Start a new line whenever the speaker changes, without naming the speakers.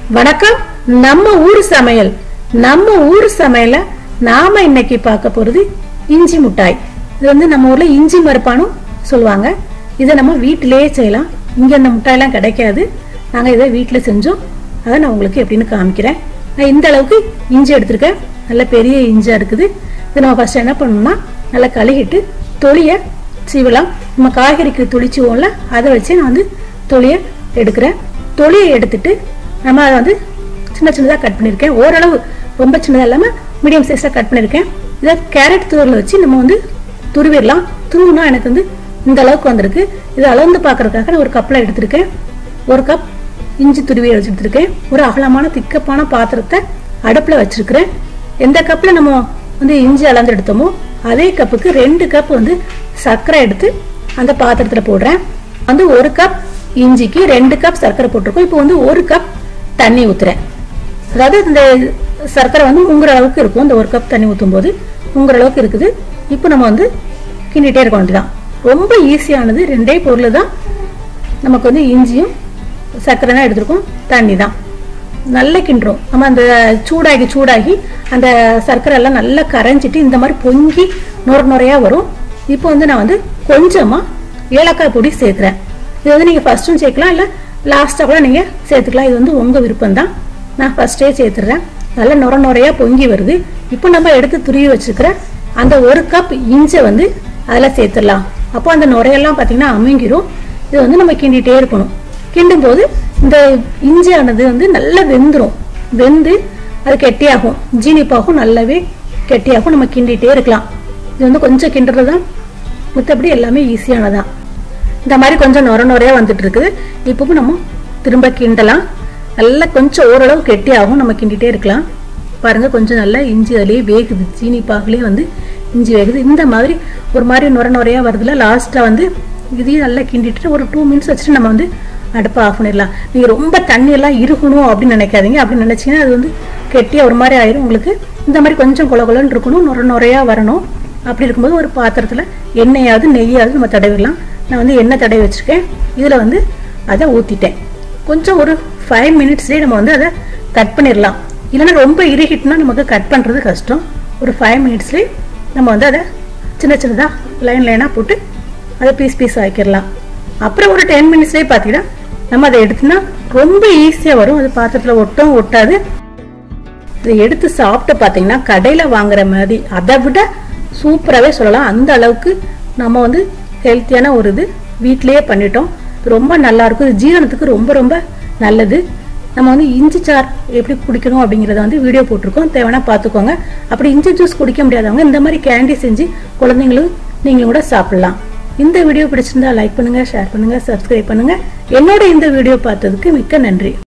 வணக்கம் நம்ம ஊர் சமையல் நம்ம ஊர் சமையல நாம இன்னைக்கு பார்க்க போறது இஞ்சி மிட்டாய் இது வந்து நம்ம ஊர்ல இஞ்சி மறுப்பானும் சொல்லுவாங்க இதை நம்ம வீட்டிலேயே செய்யலாம் இங்க அந்த மிட்டாயெல்லாம் கிடைக்காது நாங்க இதை வீட்டுல செஞ்சோம் அதை நான் உங்களுக்கு எப்படின்னு காமிக்கிறேன் நான் இந்த அளவுக்கு இஞ்சி எடுத்திருக்கேன் நல்ல பெரிய இஞ்சா இருக்குது இதை நம்ம ஃபர்ஸ்ட் என்ன பண்ணணும்னா நல்லா கழுகிட்டு தொலியை சீவலாம் நம்ம காய்கறிக்கு துளிச்சுவோம்ல அதை வச்சு நான் வந்து தொலியை எடுக்கிறேன் தொலியை எடுத்துட்டு நம்ம அதை வந்து சின்ன சின்னதாக கட் பண்ணியிருக்கேன் ஓரளவு ரொம்ப சின்னதாக இல்லாமல் மீடியம் சைஸாக கட் பண்ணியிருக்கேன் இதை கேரட் தூரில் வச்சு நம்ம வந்து துருவிடலாம் துருவுனா எனக்கு வந்து இந்த அளவுக்கு வந்திருக்கு இதை அளந்து பார்க்கறதுக்காக நான் ஒரு கப்பில் எடுத்திருக்கேன் ஒரு கப் இஞ்சி துருவியை வச்சு எடுத்திருக்கேன் ஒரு அகலமான திக்கப்பான பாத்திரத்தை அடுப்பில் வச்சிருக்கிறேன் எந்த கப்பில் நம்ம வந்து இஞ்சி அளந்து எடுத்தோமோ அதே கப்புக்கு ரெண்டு கப் வந்து சர்க்கரை எடுத்து அந்த பாத்திரத்தில் போடுறேன் வந்து ஒரு கப் இஞ்சிக்கு ரெண்டு கப் சர்க்கரை போட்டிருக்கோம் இப்போ வந்து ஒரு கப் தண்ணி ஊத்துறேன் அதாவது இந்த சர்க்கரை வந்து முங்குற அளவுக்கு இருக்கும் இந்த ஒரு கப் தண்ணி ஊற்றும் போது முங்குற அளவுக்கு இருக்குது இப்போ நம்ம வந்து கிண்டிகிட்டே இருக்க வேண்டியதான் ரொம்ப ஈஸியானது ரெண்டே பொருள் தான் நமக்கு வந்து இஞ்சியும் சர்க்கரை தான் எடுத்திருக்கோம் தண்ணி தான் நல்லா கிண்டுறோம் நம்ம அந்த சூடாகி சூடாகி அந்த சர்க்கரை எல்லாம் நல்லா கரைஞ்சிட்டு இந்த மாதிரி பொங்கி நுர நுறையா வரும் இப்போ வந்து நான் வந்து கொஞ்சமா ஏலக்காய் பொடி சேர்க்குறேன் இது வந்து நீங்க ஃபர்ஸ்ட்டும் சேர்க்கலாம் இல்லை லாஸ்ட்டாக கூட நீங்க சேர்த்துக்கலாம் இது வந்து உங்க விருப்பம் தான் நான் ஃபர்ஸ்டே சேர்த்துடுறேன் நல்லா நுர நுறையா பொங்கி வருது இப்போ நம்ம எடுத்து துருவி வச்சிருக்கிற அந்த ஒரு கப் இஞ்சை வந்து அதில் சேர்த்துடலாம் அப்போ அந்த நுரையெல்லாம் பார்த்தீங்கன்னா அமுங்கிரும் இது வந்து நம்ம கிண்டிகிட்டே இருக்கணும் கிண்டும் போது இந்த இஞ்சியானது வந்து நல்லா வெந்துடும் வெந்து அது கெட்டியாகும் ஜீனிப்பாகும் நல்லாவே கெட்டியாகும் நம்ம கிண்டிகிட்டே இருக்கலாம் இது வந்து கொஞ்சம் கிண்டுறது தான் மற்றபடி எல்லாமே ஈஸியானதான் இந்த மாதிரி கொஞ்சம் நுர நுறையா வந்துட்டு இருக்குது இப்போ நம்ம திரும்ப கிண்டலாம் நல்லா கொஞ்சம் ஓரளவு கெட்டியாகும் நம்ம கிண்டிகிட்டே இருக்கலாம் பாருங்க கொஞ்சம் நல்லா இஞ்சி அதிலேயே வேகுது சீனி பாகுலேயே வந்து இஞ்சி வேகுது இந்த மாதிரி ஒரு மாதிரி நுர நுறையா வருதுல லாஸ்ட்டாக வந்து இதையும் நல்லா கிண்டிட்டு ஒரு டூ மினிட்ஸ் வச்சுட்டு நம்ம வந்து அடுப்பை ஆஃப் பண்ணிடலாம் நீங்கள் ரொம்ப தண்ணி எல்லாம் இருக்கணும் அப்படின்னு நினைக்காதீங்க அப்படின்னு நினச்சிங்கன்னா அது வந்து கெட்டியாக ஒரு மாதிரி ஆயிரும் உங்களுக்கு இந்த மாதிரி கொஞ்சம் குல குலன்னு இருக்கணும் நுர நுறையா வரணும் அப்படி இருக்கும்போது ஒரு பாத்திரத்தில் எண்ணெயாவது நெய்யாவது நம்ம தடவிடலாம் நான் வந்து எண்ணெய் தடவி வச்சுருக்கேன் இதில் வந்து அதை ஊற்றிட்டேன் கொஞ்சம் ஒரு ஃபைவ் மினிட்ஸ்லேயே நம்ம வந்து அதை கட் பண்ணிடலாம் இல்லைன்னா ரொம்ப இறுகிட்டுனா நமக்கு கட் பண்ணுறது கஷ்டம் ஒரு ஃபைவ் மினிட்ஸ்லேயே நம்ம வந்து அதை சின்ன சின்னதாக லைன் லைனாக போட்டு அதை பீஸ் பீஸ் ஆக்கிடலாம் அப்புறம் ஒரு டென் மினிட்ஸ்லேயே பார்த்தீங்கன்னா நம்ம அதை எடுத்தோம்னா ரொம்ப ஈஸியாக வரும் அது பாத்திரத்தில் ஒட்டும் ஒட்டாது இதை எடுத்து சாப்பிட்டு பார்த்தீங்கன்னா கடையில் வாங்குற மாதிரி அதை விட சூப்பராகவே சொல்லலாம் அந்த அளவுக்கு நம்ம வந்து ஹெல்த்தியான ஒரு இது வீட்டிலேயே பண்ணிட்டோம் இது ரொம்ப நல்லா இருக்கும் இது ஜீரணத்துக்கு ரொம்ப ரொம்ப நல்லது நம்ம வந்து இஞ்சி சார் எப்படி குடிக்கணும் அப்படிங்கிறத வந்து வீடியோ போட்டிருக்கோம் தேவைன்னா பார்த்துக்கோங்க அப்படி இஞ்சி ஜூஸ் குடிக்க முடியாதவங்க இந்த மாதிரி கேண்டி செஞ்சு குழந்தைங்களும் நீங்களும் கூட சாப்பிடலாம் இந்த வீடியோ பிடிச்சிருந்தா லைக் பண்ணுங்க ஷேர் பண்ணுங்க சப்ஸ்கிரைப் பண்ணுங்க என்னோட இந்த வீடியோ பார்த்ததுக்கு மிக்க நன்றி